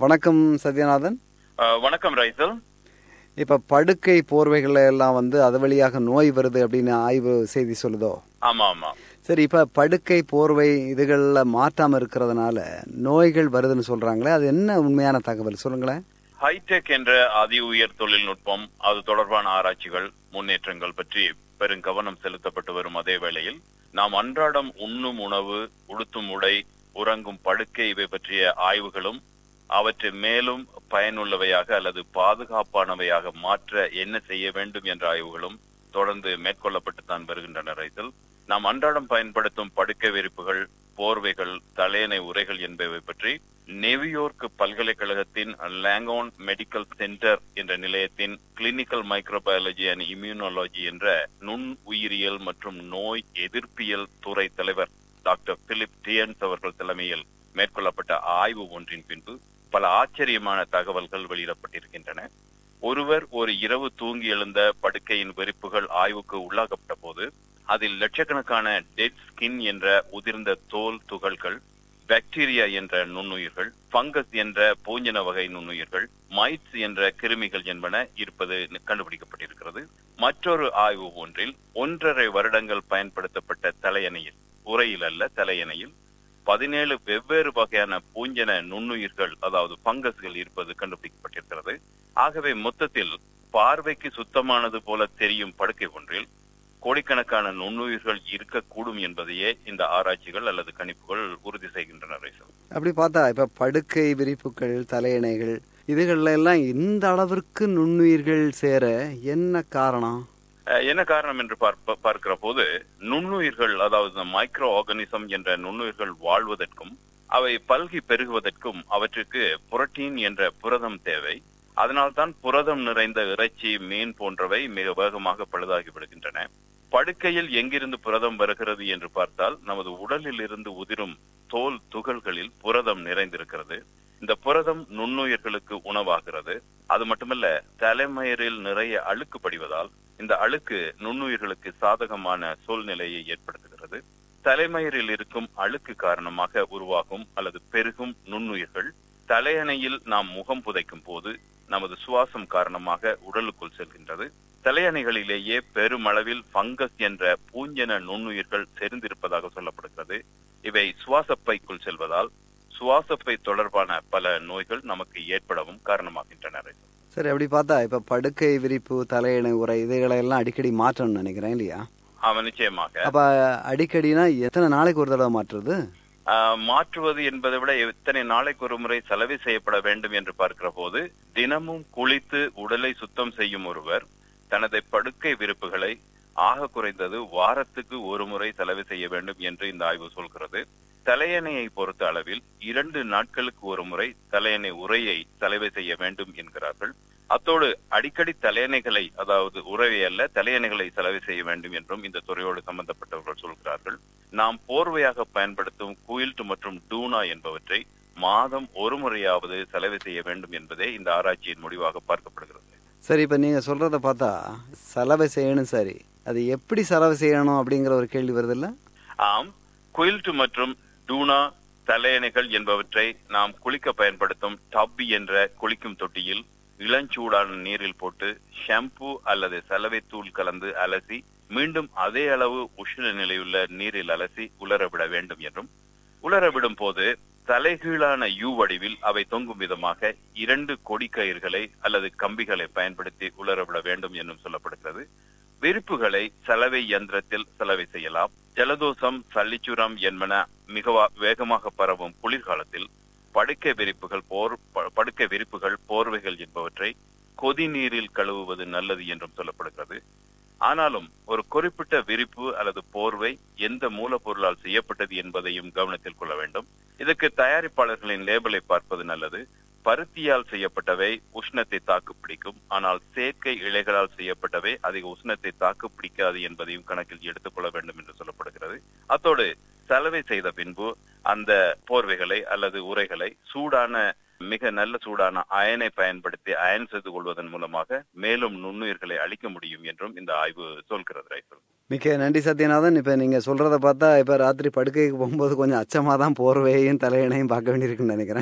வணக்கம் சத்யநாதன் அஹ், வணக்கம் ரைசல் இப்ப படுக்கை போர்வைகள் எல்லாம் வந்து அது வழியாக நோய் வருது அப்படின்னு ஆய்வு செய்தி சொல்லுதோ ஆமா ஆமா சரி இப்ப படுக்கை போர்வை இதுகள்ல மாற்றாம இருக்கிறதுனால நோய்கள் வருதுன்னு சொல்றாங்களே அது என்ன உண்மையான தகவல் சொல்லுங்களேன் ஹைடெக் என்ற அதி உயர் தொழில்நுட்பம் அது தொடர்பான ஆராய்ச்சிகள் முன்னேற்றங்கள் பற்றி பெருங்கவனம் செலுத்தப்பட்டு வரும் அதே வேளையில் நாம் அன்றாடம் உண்ணும் உணவு உடுத்தும் உடை உறங்கும் படுக்கை இவை பற்றிய ஆய்வுகளும் அவற்றை மேலும் பயனுள்ளவையாக அல்லது பாதுகாப்பானவையாக மாற்ற என்ன செய்ய வேண்டும் என்ற ஆய்வுகளும் தொடர்ந்து மேற்கொள்ளப்பட்டு தான் வருகின்றன ரைசல் நாம் அன்றாடம் பயன்படுத்தும் படுக்கை விரிப்புகள் போர்வைகள் தலையணை உரைகள் என்பவை பற்றி நியூயார்க் பல்கலைக்கழகத்தின் லாங்கோன் மெடிக்கல் சென்டர் என்ற நிலையத்தின் கிளினிக்கல் மைக்ரோபயாலஜி அண்ட் இம்யூனாலஜி என்ற நுண் உயிரியல் மற்றும் நோய் எதிர்ப்பியல் துறை தலைவர் டாக்டர் பிலிப் டியன்ஸ் அவர்கள் தலைமையில் மேற்கொள்ளப்பட்ட ஆய்வு ஒன்றின் பின்பு பல ஆச்சரியமான தகவல்கள் வெளியிடப்பட்டிருக்கின்றன ஒருவர் ஒரு இரவு தூங்கி எழுந்த படுக்கையின் வெறுப்புகள் ஆய்வுக்கு உள்ளாக்கப்பட்ட போது அதில் லட்சக்கணக்கான டெட் ஸ்கின் என்ற உதிர்ந்த தோல் துகள்கள் பாக்டீரியா என்ற நுண்ணுயிர்கள் பங்கஸ் என்ற பூஞ்சன வகை நுண்ணுயிர்கள் மைட்ஸ் என்ற கிருமிகள் என்பன இருப்பது கண்டுபிடிக்கப்பட்டிருக்கிறது மற்றொரு ஆய்வு ஒன்றில் ஒன்றரை வருடங்கள் பயன்படுத்தப்பட்ட தலையணையில் உரையில் அல்ல தலையணையில் பதினேழு வெவ்வேறு வகையான பூஞ்சன நுண்ணுயிர்கள் அதாவது பங்கஸ்கள் இருப்பது கண்டுபிடிக்கப்பட்டிருக்கிறது ஆகவே மொத்தத்தில் பார்வைக்கு சுத்தமானது போல தெரியும் படுக்கை ஒன்றில் கோடிக்கணக்கான நுண்ணுயிர்கள் இருக்கக்கூடும் என்பதையே இந்த ஆராய்ச்சிகள் அல்லது கணிப்புகள் உறுதி செய்கின்றன ரைசல் அப்படி பார்த்தா இப்ப படுக்கை விரிப்புகள் தலையணைகள் இதுகள்ல எல்லாம் இந்த அளவிற்கு நுண்ணுயிர்கள் சேர என்ன காரணம் அஹ், என்ன காரணம் என்று பார்ப்ப பார்க்கிற போது நுண்ணுயிர்கள் அதாவது மைக்ரோ ஆர்கானிசம் என்ற நுண்ணுயிர்கள் வாழ்வதற்கும் அவை பல்கி பெருகுவதற்கும் அவற்றுக்கு புரோட்டீன் என்ற புரதம் தேவை அதனால்தான் புரதம் நிறைந்த இறைச்சி மீன் போன்றவை மிக வேகமாக பழுதாகி விடுகின்றன படுக்கையில் எங்கிருந்து புரதம் வருகிறது என்று பார்த்தால் நமது உடலில் இருந்து உதிரும் தோல் துகள்களில் புரதம் நிறைந்திருக்கிறது இந்த புரதம் நுண்ணுயிர்களுக்கு உணவாகிறது அது மட்டுமல்ல தலைமயிரில் நிறைய அழுக்கு படிவதால் இந்த அழுக்கு நுண்ணுயிர்களுக்கு சாதகமான சூழ்நிலையை ஏற்படுத்துகிறது தலைமயிரில் இருக்கும் அழுக்கு காரணமாக உருவாகும் அல்லது பெருகும் நுண்ணுயிர்கள் தலையணையில் நாம் முகம் புதைக்கும் போது நமது சுவாசம் காரணமாக உடலுக்குள் செல்கின்றது தலையணைகளிலேயே பெருமளவில் பங்கஸ் என்ற பூஞ்சன நுண்ணுயிர்கள் செறிந்திருப்பதாக சொல்லப்படுகிறது இவை சுவாசப்பைக்குள் செல்வதால் சுவாசப்பை தொடர்பான பல நோய்கள் நமக்கு ஏற்படவும் காரணமாகின்றன சரி அப்படி பார்த்தா இப்ப படுக்கை விரிப்பு தலையணை உரை இதுகளை எல்லாம் அடிக்கடி மாற்றணும்னு நினைக்கிறேன் இல்லையா அவன் நிச்சயமாக அப்ப அடிக்கடினா எத்தனை நாளைக்கு ஒரு தடவை மாற்றுறது ஆஹ், மாற்றுவது என்பதை விட எத்தனை நாளைக்கு ஒரு முறை செலவு செய்யப்பட வேண்டும் என்று பார்க்கிற போது தினமும் குளித்து உடலை சுத்தம் செய்யும் ஒருவர் தனது படுக்கை விருப்புகளை ஆக குறைந்தது வாரத்துக்கு ஒரு முறை செலவு செய்ய வேண்டும் என்று இந்த ஆய்வு சொல்கிறது தலையணையை பொறுத்த அளவில் இரண்டு நாட்களுக்கு ஒரு முறை தலையணை உரையை செலவு செய்ய வேண்டும் என்கிறார்கள் அத்தோடு அடிக்கடி தலையணைகளை அதாவது உறவை அல்ல தலையணைகளை செலவு செய்ய வேண்டும் என்றும் இந்த துறையோடு சம்பந்தப்பட்டவர்கள் சொல்கிறார்கள் நாம் போர்வையாக பயன்படுத்தும் குயில்ட் மற்றும் டூனா என்பவற்றை மாதம் ஒரு முறையாவது செலவு செய்ய வேண்டும் என்பதே இந்த ஆராய்ச்சியின் முடிவாக பார்க்கப்படுகிறது சரி இப்ப நீங்க சொல்றத பார்த்தா செலவு செய்யணும் சரி அது எப்படி செலவு செய்யணும் அப்படிங்கிற ஒரு கேள்வி வருது இல்ல ஆம் குயில்ட் மற்றும் டூனா தலையணைகள் என்பவற்றை நாம் குளிக்க பயன்படுத்தும் டப்பி என்ற குளிக்கும் தொட்டியில் இளஞ்சூடான நீரில் போட்டு ஷாம்பு அல்லது சலவை தூள் கலந்து அலசி மீண்டும் அதே அளவு உஷ்ண நிலையுள்ள நீரில் அலசி உலரவிட வேண்டும் என்றும் உலரவிடும் போது தலைகீழான யூ வடிவில் அவை தொங்கும் விதமாக இரண்டு கொடி கயிர்களை அல்லது கம்பிகளை பயன்படுத்தி உலரவிட வேண்டும் என்றும் சொல்லப்படுகிறது விரிப்புகளை சலவை இயந்திரத்தில் சலவை செய்யலாம் ஜலதோஷம் சல்லிச்சுரம் என்பன மிக வேகமாக பரவும் குளிர்காலத்தில் படுக்கை விரிப்புகள் போர் ப- படுக்கை விரிப்புகள் போர்வைகள் என்பவற்றை கொதி நீரில் கழுவுவது நல்லது என்றும் சொல்லப்படுகிறது ஆனாலும் ஒரு குறிப்பிட்ட விரிப்பு அல்லது போர்வை எந்த மூலப்பொருளால் செய்யப்பட்டது என்பதையும் கவனத்தில் கொள்ள வேண்டும் இதற்கு தயாரிப்பாளர்களின் லேபிளை பார்ப்பது நல்லது பருத்தியால் செய்யப்பட்டவை உஷ்ணத்தை தாக்கு பிடிக்கும் ஆனால் செயற்கை இழைகளால் செய்யப்பட்டவை அதிக உஷ்ணத்தை தாக்கு பிடிக்காது என்பதையும் கணக்கில் எடுத்துக்கொள்ள வேண்டும் என்று சொல்லப்படுகிறது அத்தோடு சலவை செய்த பின்பு அந்த போர்வைகளை அல்லது உரைகளை சூடான மிக நல்ல சூடான அயனை பயன்படுத்தி அயன் செய்து கொள்வதன் மூலமாக மேலும் நுண்ணுயிர்களை அழிக்க முடியும் என்றும் இந்த ஆய்வு சொல்கிறது ரைசல் மிக்க நன்றி சத்யநாதன் இப்ப நீங்க சொல்றத பார்த்தா இப்ப ராத்திரி படுக்கைக்கு போகும்போது கொஞ்சம் அச்சமா தான் போர்வையையும் தலையணையும் பார்க்க வேண்டியிருக்குன்னு நினைக்கிறேன்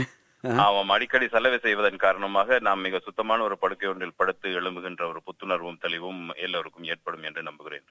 அவன் அடிக்கடி சலவை செய்வதன் காரணமாக நாம் மிக சுத்தமான ஒரு படுக்கை ஒன்றில் படுத்து எழும்புகின்ற ஒரு புத்துணர்வும் தெளிவும் எல்லோருக்கும் ஏற்படும் என்று நம்புகிறேன்